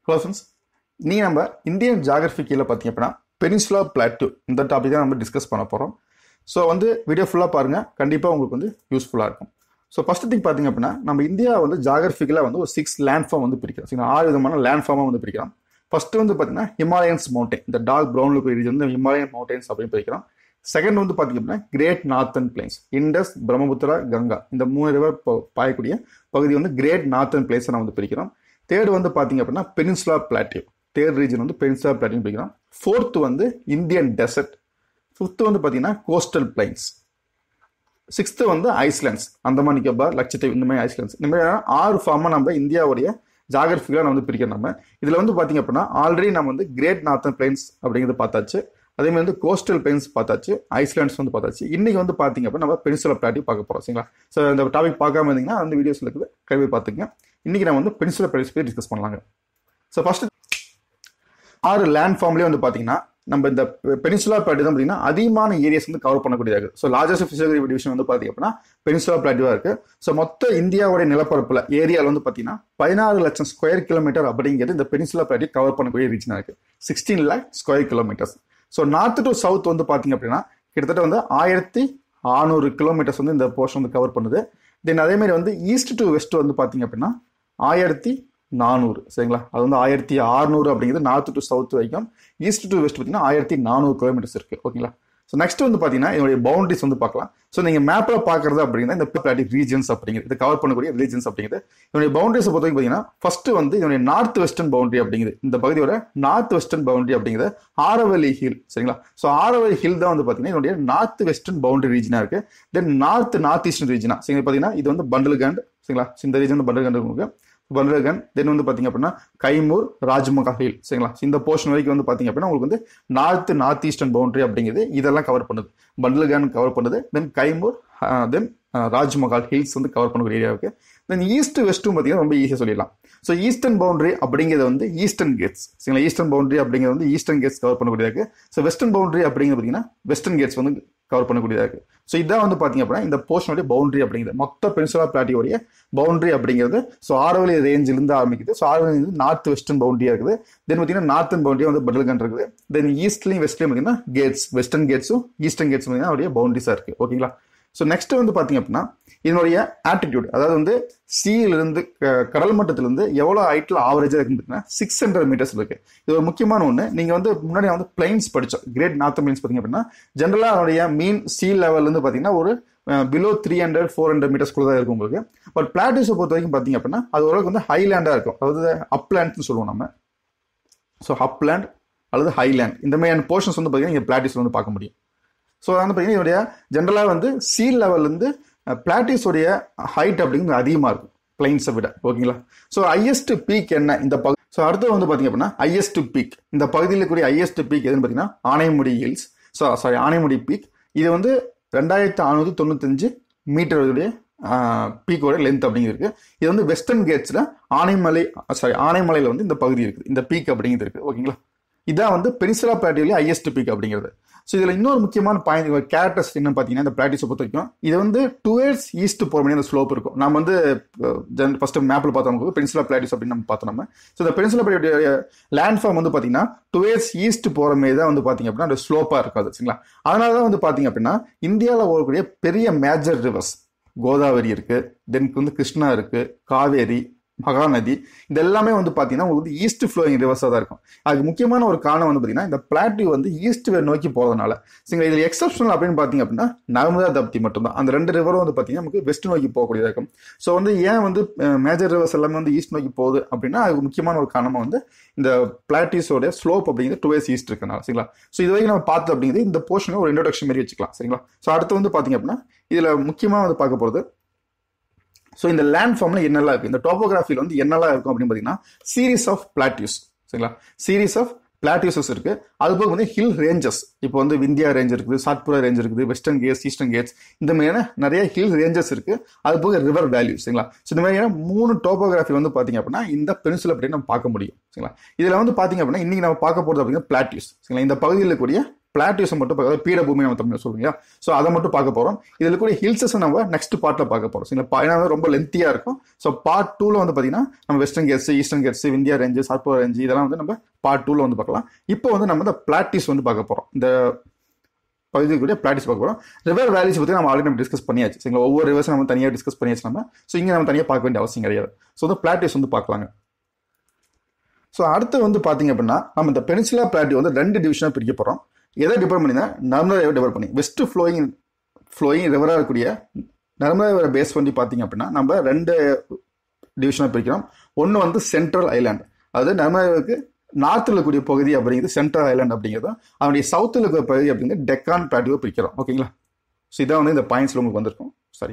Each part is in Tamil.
ஹலோ ஃப்ரெண்ட்ஸ் நீ நம்ம இந்தியன் ஜாகிரபி கீழே பார்த்தீங்க அப்படின்னா பெனிசுலா பிளாட்டு இந்த டாபிக் தான் நம்ம டிஸ்கஸ் பண்ண போகிறோம் ஸோ வந்து வீடியோ ஃபுல்லாக பாருங்கள் கண்டிப்பாக உங்களுக்கு வந்து யூஸ்ஃபுல்லாக இருக்கும் ஸோ ஃபர்ஸ்ட் திங் பார்த்தீங்க அப்படின்னா நம்ம இந்தியா வந்து ஜாகிரபிக்கலாக வந்து ஒரு சிக்ஸ் லேண்ட் ஃபார்ம் வந்து பிரிக்கிறோம் சரிங்களா ஆறு விதமான லேண்ட் ஃபார்மாக வந்து பிரிக்கிறோம் ஃபர்ஸ்ட் வந்து பார்த்தீங்கன்னா ஹிமாலயன்ஸ் மவுண்டைன் இந்த டார்க் ப்ரௌன் லுக் ரீஜன் வந்து ஹிமாலயன் மவுண்டைன்ஸ் அப்படின்னு பிரிக்கிறோம் செகண்ட் வந்து பார்த்தீங்க அப்படின்னா great northern plains Indus Brahmaputra Ganga இந்த மூணு ரிவர் பாயக்கூடிய பகுதி வந்து கிரேட் நார்த்தன் பிளேஸை நம்ம வந்து பிரிக்கிறோம் தேர்ட் வந்து பார்த்தீங்க அப்படின்னா பெனின்சுலா பிளாட்டிவ் தேர்ட் ரீஜன் வந்து பெனின்சுலா பிளாட்டிவ் பிரிக்கிறோம் ஃபோர்த் வந்து இந்தியன் டெசர்ட் ஃபிஃப்த் வந்து பார்த்தீங்கன்னா கோஸ்டல் பிளைன்ஸ் சிக்ஸ்த்து வந்து ஐஸ்லாண்ட்ஸ் அந்தமான் நிக்கோபார் லட்சத்தீவு இந்த மாதிரி ஐஸ்லாண்ட்ஸ் இந்த மாதிரி ஆறு ஃபார்மாக நம்ம இந்தியாவுடைய ஜாகிரபிக்கலாக நம்ம வந்து பிரிக்கிறோம் நம்ம இதில் வந்து பார்த்தீங்க அப்படின்னா ஆல்ரெடி நம்ம வந்து கிரேட் நார்த்தன் பிளைன்ஸ் அப்படிங்கிறது பார்த்தாச்சு அதே மாதிரி வந்து கோஸ்டல் பிளைன்ஸ் பார்த்தாச்சு ஐஸ்லாண்ட்ஸ் வந்து பார்த்தாச்சு இன்னைக்கு வந்து பார்த்தீங்க அப்படின்னா நம்ம பெனிசுலா பிளாட்டி பார்க்க போகிறோம் சரிங்களா ஸோ இந்த டாபிக் பார்க்காம இருந்தீங்கன்னா அந்த வீடியோஸ் இருக்குது கல்வி பார்த்துங்க இன்னைக்கு நம்ம வந்து பெனிசுலா பிளாட்டிஸ் பற்றி டிஸ்கஸ் பண்ணலாங்க ஸோ ஃபர்ஸ்ட் ஆறு லேண்ட் ஃபார்ம்லேயே வந்து பார்த்தீங்கன்னா நம்ம இந்த பெனிசுலா பிளாட்டி தான் பார்த்தீங்கன்னா அதிகமான ஏரியாஸ் வந்து கவர் பண்ணக்கூடியது ஸோ லார்ஜஸ்ட் ஃபிசியோகிரி டிவிஷன் வந்து பார்த்தீங்க அப்படின்னா பெனிசுலா பிளாட்டிவாக இருக்கு ஸோ மொத்த இந்தியாவுடைய நிலப்பரப்பில் ஏரியாவில் வந்து பார்த்தீங்கன்னா பதினாறு லட்சம் ஸ்கொயர் கிலோமீட்டர் அப்படிங்கிறது இந்த பெனிசுலா பிளாட்டி கவர் பண்ணக்கூடிய ரீஜனாக இருக்கு sixteen lakh square kilometres so north to south வந்து பார்த்தீங்க அப்படின்னா கிட்டத்தட்ட வந்து ஆயிரத்தி ஆறுநூறு கிலோமீட்டர்ஸ் வந்து இந்த போர்ஷன் வந்து கவர் பண்ணுது தென் அதே மாதிரி வந்து ஈஸ்ட் டு வெஸ்ட் வந்து பார்த்தீங்க அப்படின்னா ஆயிரத்தி நானூறு சரிங்களா அது வந்து ஆயிரத்தி அறுநூறு அப்படிங்கிறது நார்த் டு சவுத் வரைக்கும் ஈஸ்ட் டு வெஸ்ட் பார்த்தீங்கன்னா ஆயிரத்தி நானூறு கிலோமீட்டர்ஸ் இருக்கு ஓகேங்களா ஸோ நெக்ஸ்ட் வந்து பார்த்தீங்கன்னா இதனுடைய பவுண்டரிஸ் வந்து பார்க்கலாம் ஸோ நீங்கள் மேப்பில் பார்க்குறது அப்படிங்கிறது இந்த பிளாட்டிக் ரீஜன்ஸ் அப்படிங்கிறது இது கவர் பண்ணக்கூடிய ரீஜன்ஸ் அப்படிங்கிறது இதனுடைய பவுண்டரிஸை பொறுத்த வரைக்கும் பார்த்தீங்கன்னா ஃபர்ஸ்ட் வந்து இதனுடைய நார்த் வெஸ்டர்ன் பவுண்டரி அப்படிங்கிறது இந்த பகுதியோட நார்த் வெஸ்டர்ன் பவுண்டரி அப்படிங்கிறது ஆரவலி ஹில் சரிங்களா ஸோ ஆரவலி ஹில் தான் வந்து பார்த்தீங்கன்னா இதனுடைய நார்த் வெஸ்டர்ன் பவுண்டரி ரீஜனாக இருக்கு தென் நார்த் நார்த் ஈஸ்டர்ன் ரீஜனா சரிங்களா பார்த்தீங்கன்னா இது வந்து பண்டல்கண்ட் சரிங்களா இந்த ரீஜன் வந்து பண்டல்கண்ட் உங்களுக்கு பல்ரகன் தென் வந்து பார்த்தீங்க அப்படின்னா கைமூர் ராஜ்மகா ஹில் சரிங்களா இந்த போர்ஷன் வரைக்கும் வந்து பார்த்தீங்க அப்படின்னா உங்களுக்கு வந்து நார்த் நார்த் ஈஸ்டர்ன் பவுண்டரி அப்படிங்கிறது இதெல்லாம் கவர் பண்ணுது பண்டல்கன் கவர் பண்ணுது then Kaimur then Rajmahal hills வந்து கவர் பண்ணக்கூடிய ஏரியா இருக்கு தென் ஈஸ்ட் வெஸ்ட்டும் பார்த்தீங்கன்னா ரொம்ப ஈஸியாக சொல்லிடலாம் ஸோ ஈஸ்டர்ன் பவுண்டரி அப்படிங்கிறது வந்து ஈஸ்டர்ன் கேட்ஸ் சரிங்களா ஈஸ்டர்ன் பவுண்டரி அப்படிங்கிறது வந்து ஈஸ்டர்ன் கேட்ஸ் கவர் பண்ணக்கூடியதாக இருக்கு ஸோ வெஸ்டர்ன் பவுண்டரி அப்படிங்கிறது பார்த்தீங்கன்னா வெஸ்டர்ன் கேட்ஸ் வந்து கவர் பண்ணக்கூடியதாக இருக்கு ஸோ இதான் வந்து பார்த்தீங்க அப்படின்னா இந்த போர்ஷனுடைய பவுண்டரி அப்படிங்கிறது மொத்த பென்சுலா பிளாட்டியோடைய பவுண்டரி அப்படிங்கிறது ஸோ ஆரவலி ரேஞ்சிலிருந்து ஆரம்பிக்குது ஸோ ஆரவலி வந்து நார்த் வெஸ்டர்ன் பவுண்டரியா இருக்குது தென் பார்த்தீங்கன்னா நார்த்தன் பவுண்டரியா வந்து பட்டல்கன் இருக்குது தென் ஈஸ்ட்லையும் வெஸ்ட்லையும் பார்த்தீங்கன்னா கேட்ஸ் வெஸ்டர்ன் கேட்ஸும் ஈஸ்டர்ன் கேட்ஸும் பார்த்தீங்கன்னா அவருடைய பவுண்டரிஸாக இருக்கு ஓகேங்களா ஸோ நெக்ஸ்ட் வந்து பார்த்தீங்க அப்படின்னா இதனுடைய ஆட்டிடியூட் அதாவது வந்து சீலிருந்து கடல் மட்டத்திலிருந்து எவ்வளோ ஹைட்டில் ஆவரேஜாக இருக்குன்னு பார்த்தீங்கன்னா சிக்ஸ் ஹண்ட்ரட் மீட்டர்ஸ் இருக்கு இது ஒரு முக்கியமான ஒன்று நீங்கள் வந்து முன்னாடி வந்து பிளைன்ஸ் படித்தோம் கிரேட் நார்த் பிளைன்ஸ் பார்த்தீங்க அப்படின்னா ஜென்ரலாக அதனுடைய மீன் சீ லெவல்லேருந்து பார்த்தீங்கன்னா ஒரு below three hundred four hundred மீட்டர்ஸ்குள்ள தான் இருக்கும் உங்களுக்கு பட் பிளாட்டிஸை பொறுத்த வரைக்கும் பார்த்தீங்க அப்படின்னா அது ஓரளவுக்கு வந்து ஹைலேண்டாக இருக்கும் அதாவது அப்லேண்ட்னு சொல்லுவோம் நம்ம ஸோ அப்லேண்ட் அல்லது ஹைலேண்ட் இந்த மாதிரியான போர்ஷன்ஸ் வந்து பார்த்தீங்கன்னா இங்கே பிளாட்டிஸ் வந்து பார்க்க முடியும் ஸோ வந்து பார்த்தீங்கன்னா இதோடைய ஜென்ரலாக வந்து சீ லெவல்லேருந்து பிளாட்டிஸோடைய ஹைட் அப்படிங்கிறது அதிகமாக இருக்கும் பிளைன்ஸை விட ஓகேங்களா ஸோ ஹையஸ்ட் பீக் என்ன இந்த பகுதி ஸோ அடுத்து வந்து பார்த்தீங்க அப்படின்னா ஹையஸ்ட் பீக் இந்த பகுதியில் கூடிய ஹையஸ்ட் பீக் எதுன்னு பார்த்தீங்கன்னா Anaimudi hills so sorry Anaimudi peak இது வந்து ரெண்டாயிரத்தி அறுநூத்தி தொண்ணூத்தஞ்சு மீட்டருடைய பீக்கோட லென்த் அப்படிங்கிறது இது வந்து வெஸ்டர்ன் கேட்ஸில் ஆனைமலை சாரி ஆனைமலையில் வந்து இந்த பகுதி இருக்குது இந்த பீக் அப்படிங்கிறது இருக்குது ஓகேங்களா இதான் வந்து பெனிசுலா பிளாட்டியோலயே ஹையஸ்ட் பீக் அப்படிங்கிறது ஸோ இதில் இன்னொரு முக்கியமான பாயிண்ட் கேரக்டர்ஸ் என்ன பார்த்தீங்கன்னா இந்த பிளாட்டிஸை பொறுத்த வரைக்கும் இது வந்து டுவேர்ட்ஸ் ஈஸ்ட் போகிற மாதிரி அந்த ஸ்லோப் இருக்கும் நம்ம வந்து ஜென் ஃபர்ஸ்ட் மேப்பில் பார்த்தோம் பென்சிலா பிளாட்டிஸ் அப்படின்னு நம்ம பார்த்தோம் நம்ம ஸோ இந்த பென்சிலா பிளாட்டியோட லேண்ட் ஃபார்ம் வந்து பார்த்தீங்கன்னா டுவேர்ட்ஸ் ஈஸ்ட் போகிற மாதிரி தான் வந்து பார்த்தீங்க அப்படின்னா அந்த ஸ்லோப்பாக இருக்காது சரிங்களா அதனால தான் வந்து பார்த்தீங்க அப்படின்னா இந்தியாவில் ஓடக்கூடிய பெரிய மேஜர் ரிவர்ஸ் கோதாவரி இருக்கு தென் வந்து கிருஷ்ணா இருக்கு காவேரி மகாநதி இது எல்லாமே வந்து பார்த்தீங்கன்னா உங்களுக்கு வந்து ஈஸ்ட் ஃப்ளோயிங் ரிவர்ஸாக தான் இருக்கும் அதுக்கு முக்கியமான ஒரு காரணம் வந்து பார்த்தீங்கன்னா இந்த பிளாட்டி வந்து ஈஸ்ட் வேர் நோக்கி போகிறதுனால சரிங்க இதில் எக்ஸப்ஷனல் அப்படின்னு பார்த்தீங்க அப்படின்னா நர்மதா தப்தி மட்டும்தான் அந்த ரெண்டு ரிவரும் வந்து பார்த்தீங்கன்னா நமக்கு வெஸ்ட் நோக்கி போகக்கூடியதாக இருக்கும் ஸோ வந்து ஏன் வந்து மேஜர் ரிவர்ஸ் எல்லாமே வந்து ஈஸ்ட் நோக்கி போகுது அப்படின்னா அதுக்கு முக்கியமான ஒரு காரணமாக வந்து இந்த பிளாட்டிஸோட ஸ்லோப் அப்படிங்கிறது டூ வேஸ் ஈஸ்ட் இருக்கனால சரிங்களா ஸோ இது வரைக்கும் நம்ம பார்த்து அப்படிங்கிறது இந்த போர்ஷனை ஒரு இன்ட்ரோடக்ஷன் மாதிரி வச்சுக்கலாம் சரிங்களா ஸோ அடுத்து வந்து பார்த்தீங்க அப்படின்னா இதில் முக்கியமாக வந்து பார்க்க போகிறது ஸோ இந்த லேண்ட் ஃபார்ம்ல என்னெல்லாம் இருக்கு இந்த டோபோகிராஃபியில் வந்து என்னெல்லாம் இருக்கும் அப்படின்னு பார்த்தீங்கன்னா சீரீஸ் ஆஃப் பிளாட்டியூஸ் சரிங்களா சீரீஸ் ஆஃப் பிளாட்டியூசஸ் இருக்கு அது போக வந்து ஹில் ரேஞ்சஸ் இப்போ வந்து விந்தியா ரேஞ்ச் இருக்குது சாத்புரா ரேஞ்ச் இருக்குது வெஸ்டர்ன் கேட்ஸ் ஈஸ்டர்ன் கேட்ஸ் இந்த மாதிரியான நிறைய ஹில் ரேஞ்சஸ் இருக்கு அது போக ரிவர் வேல்யூ சரிங்களா ஸோ இந்த மாதிரியான மூணு டோபோகிராஃபி வந்து பார்த்தீங்க அப்படின்னா இந்த பெனிசுல அப்படி நம்ம பார்க்க முடியும் சரிங்களா இதில் வந்து பார்த்தீங்க அப்படின்னா இன்னைக்கு நம்ம பார்க்க போகிறது அப்படின்னா பிளாட்டியூஸ் சரிங்களா இந்த பகுதியில் கூடிய பிளாட்டியூஸை மட்டும் பார்க்க பீடபூமி நம்ம தமிழ் சொல்லுங்க ஸோ அதை மட்டும் பார்க்க போகிறோம் இதில் கூட ஹில்ஸஸ் நம்ம நெக்ஸ்ட் பார்ட்டில் பார்க்க போகிறோம் சரிங்களா ஏன்னா வந்து ரொம்ப லென்த்தியாக இருக்கும் ஸோ பார்ட் டூவில் வந்து பார்த்தீங்கன்னா நம்ம western Ghats eastern Ghats India range Satpura range இதெல்லாம் வந்து நம்ம பார்ட் டூவில் வந்து பார்க்கலாம் இப்போ வந்து நம்ம இந்த பிளாட்டிஸ் வந்து பார்க்க போகிறோம் இந்த பகுதிக்குரிய பிளாட்டிஸ் பார்க்க போகிறோம் ரிவர் வேலிஸ் பற்றி நம்ம ஆல்ரெடி நம்ம டிஸ்கஸ் பண்ணியாச்சு சரிங்களா ஒவ்வொரு ரிவர்ஸும் நம்ம தனியாக டிஸ்கஸ் பண்ணியாச்சு நம்ம ஸோ இங்கே நம்ம தனியாக பார்க்க வேண்டிய அவசியம் கிடையாது ஸோ வந்து பிளாட்டிஸ் வந்து பார்க்கலாங்க ஸோ அடுத்து வந்து பார்த்தீங்க அப்படின்னா நம்ம இந்த பெனிசுலா பிளாட்டி வந்து ரெண்டு டிவிஷனாக பிரிக்க போகிறோம் எதை டிபெண்ட் பண்ணி தான் நர்மதா ரிவர் டிபெண்ட் பண்ணி வெஸ்ட் ஃப்ளோயிங் ஃப்ளோயிங் ரிவராக இருக்கக்கூடிய நர்மதா ரிவரை பேஸ் பண்ணி பார்த்தீங்க அப்படின்னா நம்ம ரெண்டு டிவிஷனாக பிரிக்கிறோம் ஒன்று வந்து சென்ட்ரல் ஐலாண்ட் அதாவது நர்மதா ரிவருக்கு நார்த்தில் இருக்கக்கூடிய பகுதி அப்படிங்கிறது சென்ட்ரல் ஐலாண்ட் அப்படிங்கிறதும் அவனுடைய சவுத்தில் இருக்கிற பகுதி அப்படிங்கிறது டெக்கான் பிளாட்டியோ பிரிக்கிறோம் ஓகேங்களா ஸோ இதான் வந்து இந்த பாயிண்ட்ஸில் உங்களுக்கு வந்திருக்கும் சரி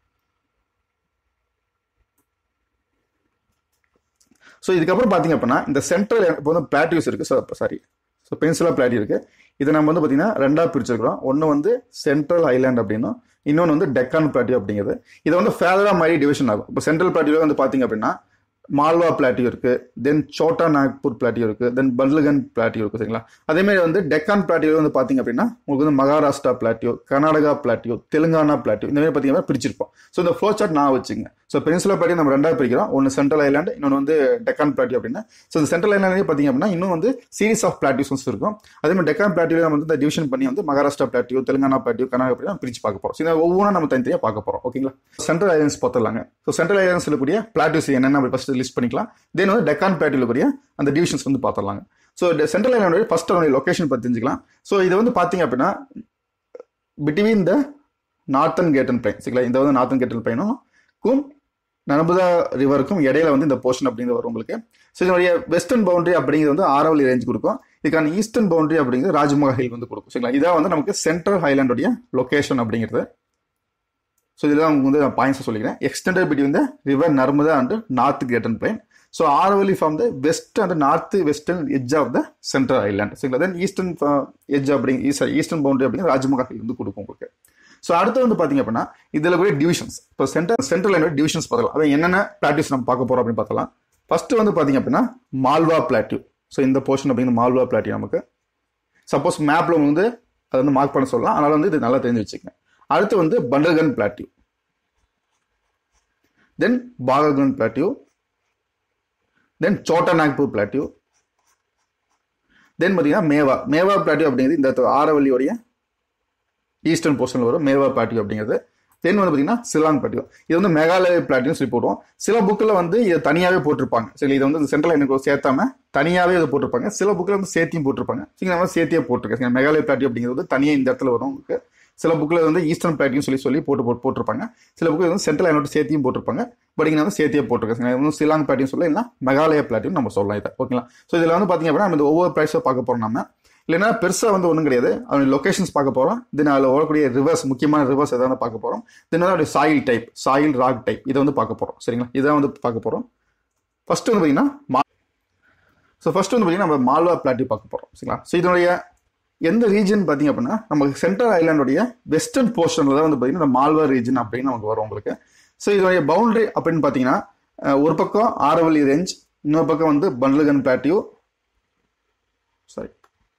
ஸோ இதுக்கப்புறம் பார்த்தீங்க அப்படின்னா இந்த சென்ட்ரல் இப்போ வந்து பிளாட்டியூஸ் இருக்குது சாரி ஸோ பென்சிலா பிளாட்டி இருக்குது இதை நம்ம வந்து பார்த்தீங்கன்னா ரெண்டாக பிரிச்சிருக்கிறோம் ஒன்று வந்து சென்ட்ரல் ஐலாண்ட் அப்படின்னும் இன்னொன்று வந்து டெக்கான் பிளாட்டியோ அப்படிங்கிறது இதை வந்து ஃபேதரா மாதிரி டிவிஷன் ஆகும் இப்போ சென்ட்ரல் பிளாட்டியோ வந்து பார்த்தீங்க அப்படின்னா மால்வா பிளாட்டியோ இருக்கு தென் சோட்டா நாக்பூர் பிளாட்டியோ இருக்கு தென் பல்லுகன் பிளாட்டியோ இருக்கு சரிங்களா அதே மாதிரி வந்து டெக்கான் பிளாட்டியோ வந்து பாத்தீங்க அப்படின்னா உங்களுக்கு வந்து Maharashtra plateau Karnataka plateau Telangana plateau இந்த மாதிரி பார்த்தீங்கன்னா பிரிச்சிருப்போம் ஸோ இந்த ஃப்ளோ சார்ட் நான் வச்சுங்க ஸோ பென்சிலா பிளாட்டியோ நம்ம ரெண்டாவது பிரிக்கிறோம் ஒன்று சென்ட்ரல் ஐலாண்ட் இன்னொன்று வந்து டெக்கான் பிளாட்டியோ அப்படின்னா ஸோ இந்த சென்ட்ரல் ஐலாண்ட்லேயே பார்த்தீங்க அப்படின்னா இன்னும் வந்து சீரிஸ் ஆஃப் பிளாட்டியூஸ் இருக்கும் அதே மாதிரி டெக்கான் பிளாட்டியோ நம்ம வந்து இந்த டிவிஷன் பண்ணி வந்து Maharashtra plateau Telangana plateau Karnataka plateau பிரிச்சு பார்க்க போகிறோம் ஸோ இதை ஒவ்வொன்றும் நம்ம தனித்தனியாக பார்க்க போகிறோம் ஓகேங்களா சென்ட்ரல் ஐலாண்ட்ஸ் பார்த்துலாங்க ஸோ சென்ட்ரல் ஐலாண்ட்ஸ் இருக்கக்கூடிய பிளாட்டியூஸ் என்னென்ன ஃபர்ஸ்ட் லிஸ்ட் பண்ணிக்கலாம் தென் வந்து டெக்கான் பிளாட்டியில் கூடிய அந்த டிவிஷன்ஸ் வந்து பார்த்துடலாங்க ஸோ சென்ட்ரல் ஐலாண்டோட ஃபர்ஸ்ட் அவனுடைய லொக்கேஷன் பற்றி தெரிஞ்சுக்கலாம் ஸோ இது வந்து பார்த்தீங்க அப்படின்னா பிட்வீன் த நார்த்தன் கேட்டன் பிளைன் சரிங்களா இந்த வந்து நார்த்தன் கேட்டன் பிளைனும் நர்மதா ரிவருக்கும் இடையில வந்து இந்த போர்ஷன் அப்படிங்கிறது வரும் உங்களுக்கு ஸோ இதனுடைய வெஸ்டர்ன் பவுண்டரி அப்படிங்கிறது வந்து ஆரவலி ரேஞ்ச் கொடுக்கும் இதுக்கான ஈஸ்டர்ன் பவுண்டரி அப்படிங்கிறது ராஜ்மஹா ஹில் வந்து கொடுக்கும் சரிங்களா இதான் வந்து நமக்கு சென்ட்ரல் ஹைலாண்டுடைய லொக்கேஷன் அப்படிங்கிறது ஸோ இதில் தான் உங்களுக்கு வந்து பாயிண்ட்ஸ் சொல்லிக்கிறேன் extended between the river Narmada and north கேட்டன் plain so Aravalli from the west and north western edge of the central highland சரிங்களா தென் ஈஸ்டர்ன் எட்ஜ் அப்படிங்க ஈஸ்டர்ன் பவுண்டரி அப்படிங்கிற ராஜ்மஹா ஹில் வந்து கொடுக்கும் உங்களுக்கு ஸோ அடுத்து வந்து பார்த்தீங்க அப்படின்னா இதில் கூட டிவிஷன்ஸ் இப்போ சென்ட்ரல் சென்ட்ரல் லைனோட டிவிஷன்ஸ் பார்க்கலாம் அது என்னென்ன பிளாட்டியூஸ் நம்ம பார்க்க போகிறோம் அப்படின்னு பார்த்தலாம் ஃபர்ஸ்ட் வந்து பார்த்தீங்க அப்படின்னா மால்வா பிளாட்டியூ ஸோ இந்த போர்ஷன் அப்படிங்கிற மால்வா பிளாட்டியூ நமக்கு சப்போஸ் மேப்பில் வந்து அதை வந்து மார்க் பண்ண சொல்லலாம் அதனால வந்து இது நல்லா தெரிஞ்சு வச்சுக்கங்க அடுத்து வந்து Bundelkhand plateau then Baghelkhand plateau then Chota Nagpur plateau then பார்த்தீங்கன்னா மேவா மேவா பிளாட்டியூ அப்படிங்கிறது இந்த ஆரவல்லியோடைய ஈஸ்டர்ன் போர்ஷனில் வரும் மேவா பிளாட்டியூ அப்படிங்கிறது தென் வந்து பார்த்தீங்கன்னா சிலாங் பிளாட்டியூ இது வந்து மேகாலய பிளாட்டியூ சொல்லி போடுவோம் சில புக்கில் வந்து இதை தனியாகவே போட்டிருப்பாங்க சரி இதை வந்து சென்ட்ரல் எனக்கு சேர்த்தாம தனியாகவே இதை போட்டிருப்பாங்க சில புக்கில் வந்து சேர்த்தியும் போட்டிருப்பாங்க சரி நம்ம சேர்த்தியே போட்டிருக்கேன் மேகாலய பிளாட்டியூ அப்படிங்கிறது வந்து தனியாக இந்த இடத்துல வரும் உங்களுக்கு சில புக்கில் வந்து ஈஸ்டர்ன் பிளாட்டியும் சொல்லி சொல்லி போட்டு போட்டு போட்டிருப்பாங்க சில புக்கில் வந்து சென்ட்ரல் ஐனோட சேர்த்தியும் போட்டிருப்பாங்க பட் இங்கே வந்து சேர்த்தியே போட்டிருக்கேன் வந்து சிலாங் பிளாட்டியும் சொல்ல இல்லை மெகாலய பிளாட்டியும் நம்ம சொல்லலாம் இதை ஓகேங்களா ஸோ இதில் வந்து பார்த்தீங்க அப்படின்னா நம்ம இந்த ஒவ்வொரு ப்ரைஸை பார்க்க போகிறோம் நம்ம இல்லைன்னா பெருசாக வந்து ஒன்றும் கிடையாது அவனுடைய லொக்கேஷன்ஸ் பார்க்க போகிறோம் தென் அதில் ஓடக்கூடிய ரிவர்ஸ் முக்கியமான ரிவர்ஸ் எதாவது பார்க்க போகிறோம் தென் வந்து soil type soil rock type இதை வந்து பார்க்க போகிறோம் சரிங்களா இதை வந்து பார்க்க போகிறோம் ஃபர்ஸ்ட் வந்து பார்த்தீங்கன்னா மா ஸோ ஃபர்ஸ்ட் வந்து பார்த்தீங்கன்னா நம்ம மால்வா பிளாட்டி பார்க்க போகிறோம் சரிங்களா ஸோ இதனுடைய எந்த ரீஜன் பார்த்தீங்க அப்படின்னா நமக்கு சென்ட்ரல் ஐலாண்டுடைய வெஸ்டர்ன் போர்ஷனில் தான் வந்து பார்த்தீங்கன்னா இந்த மால்வா ரீஜன் அப்படின்னு நமக்கு வரும் உங்களுக்கு ஸோ இதனுடைய பவுண்டரி அப்படின்னு பார்த்தீங்கன்னா ஒரு பக்கம் ஆரவல்லி ரேஞ்ச் இன்னொரு பக்கம் வந்து பன்லகன் பிளாட்டியூ சாரி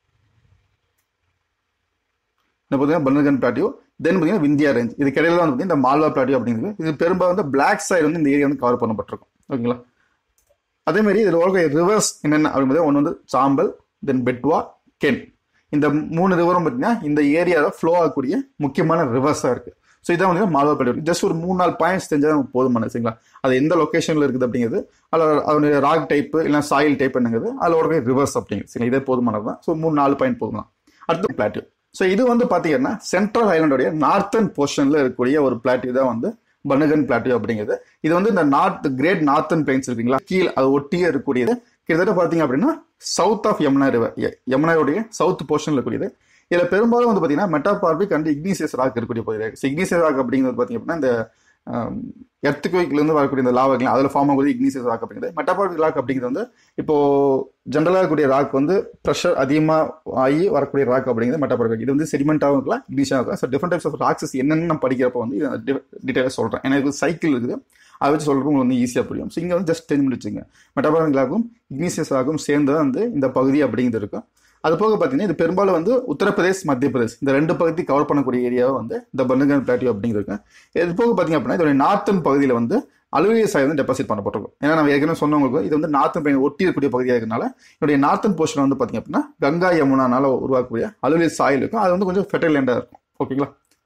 இந்த பார்த்தீங்கன்னா பன்னர்கன் பிளாட்டியோ தென் பார்த்தீங்கன்னா விந்தியா ரேஞ்ச் இதுக்கு இடையில வந்து பார்த்தீங்கன்னா இந்த மால்வா பிளாட்டியோ அப்படிங்கிறது இது பெரும்பாலும் வந்து பிளாக் சைடு வந்து இந்த ஏரியா வந்து கவர் பண்ணப்பட்டிருக்கும் ஓகேங்களா அதே மாதிரி இதில் உலக ரிவர்ஸ் என்னென்ன அப்படிங்கிறது ஒன்று வந்து சாம்பல் தென் பெட்வா கென் இந்த மூணு ரிவரும் பார்த்தீங்கன்னா இந்த ஏரியாவில் ஃப்ளோ ஆகக்கூடிய முக்கியமான ரிவர்ஸாக இருக்குது ஸோ இதான் வந்து மால்வா பிளாட்டியோ ஜஸ்ட் ஒரு மூணு நாலு பாயிண்ட்ஸ் தெரிஞ்சால் நமக்கு போதுமான சரிங்களா அது எந்த லொக்கேஷனில் இருக்குது அப்படிங்கிறது அதில் அதனுடைய ராக் டைப்பு இல்லை சாயில் டைப் என்னங்கிறது அதில் ஒரு ரிவர்ஸ் அப்படிங்கிறது சரிங்களா இதே போதுமானது தான் ஸோ மூணு நாலு பாயிண்ட் போதும் அடுத்து பிளாட்டியோ ஸோ இது வந்து பார்த்தீங்கன்னா சென்ட்ரல் ஐலாண்டுடைய நார்த்தன் போர்ஷனில் இருக்கக்கூடிய ஒரு பிளாட்டியூ தான் வந்து பனகன் பிளாட்டியூ அப்படிங்கிறது இது வந்து இந்த நார்த் கிரேட் நார்த்தன் பிளைன்ஸ் இருக்குங்களா கீழ் அது ஒட்டியே இருக்கக்கூடியது கிட்டத்தட்ட பார்த்தீங்க அப்படின்னா சவுத் ஆஃப் யமுனா ரிவர் யமுனாவுடைய சவுத் போர்ஷனில் இருக்கக்கூடியது இதில் பெரும்பாலும் வந்து பார்த்தீங்கன்னா மெட்டாபார்பிக் அண்ட் இக்னிசியஸ் ராக் இருக்கக்கூடிய பகுதி இக்னிசியஸ் ராக் அப்படிங்கிறது பார்த்தீங்க அப்படின்னா இந்த எர்த்துக்குவேக்லேருந்து வரக்கூடிய இந்த லாவர்கள் அதில் ஃபார்ம் ஆகக்கூடிய இக்னிசியஸ் ராக் அப்படிங்கிறது மெட்டாபார்பிக் ராக் அப்படிங்கிறது வந்து இப்போ ஜென்ரலாக இருக்கக்கூடிய ராக் வந்து ப்ரெஷர் அதிகமாக ஆகி வரக்கூடிய ராக் அப்படிங்கிறது மெட்டாபார்பிக் இது வந்து செடிமெண்ட்டாகவும் இருக்கலாம் இக்னிஷாக இருக்கலாம் so different types of rocks என்னென்னு நம்ம படிக்கிறப்ப வந்து இதை டீட்டெயிலாக சொல்கிறேன் ஏன்னா இது சைக்கிள் இருக்குது அதை வச்சு சொல்கிறப்ப உங்களுக்கு வந்து ஈஸியாக புரியும் ஸோ இங்கே வந்து ஜஸ்ட் தெரிஞ்சு வச்சுங்க மெட்டாபார்பிக் ராக்கும் இக்னிசியஸ் ராக்கும் சேர்ந்து வந்து இந்த பகுதி அப்படிங்கிறது இருக்கும் அது போக பார்த்தீங்கன்னா இது பெரும்பாலும் வந்து உத்தரப்பிரதேஷ் மத்திய பிரதேஷ் இந்த ரெண்டு பகுதி கவர் பண்ணக்கூடிய ஏரியாவை வந்து இந்த பண்டகன் பிளாட்டியூ அப்படிங்கிறது இது போக பார்த்தீங்க அப்படின்னா இதோட நார்த்தன் பகுதியில் வந்து அலுவலிய சாய் வந்து டெபாசிட் பண்ணப்பட்டிருக்கும் ஏன்னா நம்ம ஏற்கனவே சொன்னவங்களுக்கு இது வந்து நார்த்தன் பகுதி ஒட்டி இருக்கக்கூடிய பகுதியாக இருக்கனால இதோடைய நார்த்தன் போர்ஷன் வந்து பார்த்தீங்க அப்படின்னா கங்கா யமுனானால உருவாக்கக்கூடிய அலுவலிய சாயில் இருக்கும் அது வந்து கொஞ்சம் ஃபெர்டைல் லேண்டாக இருக்கும் ஓகேங்களா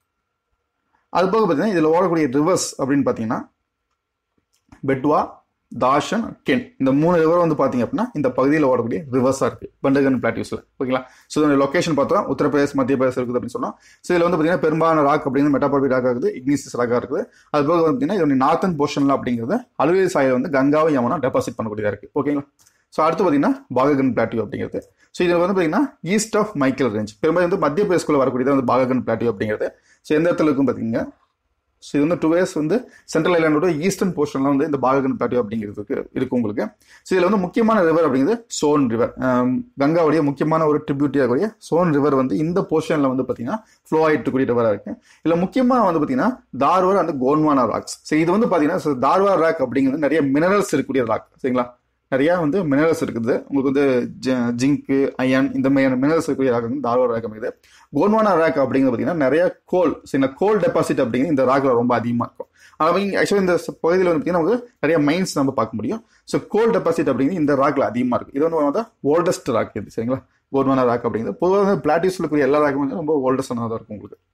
அது போக பார்த்தீங்கன்னா இதில் ஓடக்கூடிய ரிவர்ஸ் அப்படின்னு பார்த்தீங்கன்னா பெட்வா தாஷன் கென் இந்த மூணு ரிவர் வந்து பார்த்தீங்க அப்படின்னா இந்த பகுதியில் ஓடக்கூடிய ரிவர்ஸாக இருக்குது பண்டகன் பிளாட்டியூஸில் ஓகேங்களா ஸோ இதோட லொக்கேஷன் பார்த்தோம் உத்தரப்பிரதேஷ் மத்திய பிரதேஷ் இருக்குது அப்படின்னு சொன்னோம் ஸோ இதில் வந்து பார்த்தீங்கன்னா பெரும்பாலான ராக் அப்படிங்கிறது மெட்டாபாபி ராக் இருக்குது இக்னிசிஸ் ராக்காக இருக்குது அது போக பார்த்தீங்கன்னா இதோட நார்த்தன் போர்ஷனில் அப்படிங்கிறது அலுவலி சாயில் வந்து கங்காவும் யமுனா டெபாசிட் பண்ணக்கூடியதாக இருக்குது ஓகேங்களா ஸோ அடுத்து பார்த்தீங்கன்னா பாககன் பிளாட்டியூ அப்படிங்கிறது ஸோ இதில் வந்து பார்த்தீங்கன்னா ஈஸ்ட் ஆஃப் மைக்கேல் ரேஞ்ச் பெரும்பாலும் வந்து மத்திய பிரதேஷ்குள்ள வரக்கூடியது வந்து பாககன் பிளாட்டியூ அப்படிங்கிறது ஸோ எந்த இடத்துல இருக்கும் பார்த்தீங்க ஸோ இது வந்து டூ இயர்ஸ் வந்து சென்ட்ரல் ஐலாண்டோட ஈஸ்டர்ன் போர்ஷனில் வந்து இந்த பாககன் பிளாட்டியூ அப்படிங்கிறதுக்கு இருக்கும் உங்களுக்கு ஸோ இதில் வந்து முக்கியமான ரிவர் அப்படிங்கிறது சோன் ரிவர் கங்காவுடைய முக்கியமான ஒரு ட்ரிபியூட்டியாக கூடிய சோன் ரிவர் வந்து இந்த போர்ஷனில் வந்து பார்த்தீங்கன்னா ஃப்ளோ ஆகிட்டு கூடிய ரிவராக இருக்கு இதில் முக்கியமாக வந்து பார்த்தீங்கன்னா தார்வார் அந்த கோன்வானா ராக்ஸ் ஸோ இது வந்து பார்த்தீங்கன்னா தார்வார் ராக் அப்படிங்கிறது நிறைய மினரல்ஸ் இருக்கக்கூடிய ராக் சரிங்களா நிறையா வந்து மினரல்ஸ் இருக்குது உங்களுக்கு வந்து ஜிங்க்கு அயன் இந்த மாதிரியான மினரல்ஸ் இருக்கக்கூடிய ராக் வந்து தார்வார் ராக் அமைக்குது கோன்வானா ராக் அப்படிங்கிறது பார்த்தீங்கன்னா நிறைய கோல் சின்ன கோல் டெபாசிட் அப்படிங்கிறது இந்த ராக்ல ரொம்ப அதிகமாக இருக்கும் அவங்க ஆக்சுவலி இந்த பகுதியில் வந்து பார்த்தீங்கன்னா நமக்கு நிறைய மைன்ஸ் நம்ம பார்க்க முடியும் ஸோ கோல் டெபாசிட் அப்படிங்கிறது இந்த ராக்ல அதிகமாக இருக்கும் இது வந்து ஓல்டஸ்ட் ராக் இது சரிங்களா கோன்வானா ராக் அப்படிங்கிறது பொதுவாக வந்து பிளாட்டியூஸில் இருக்கக்கூடிய எல்லா ராக்கும் வந்து ரொம்ப ஓல்டஸ்டானதாக தான் இருக்கும் உங்களுக்கு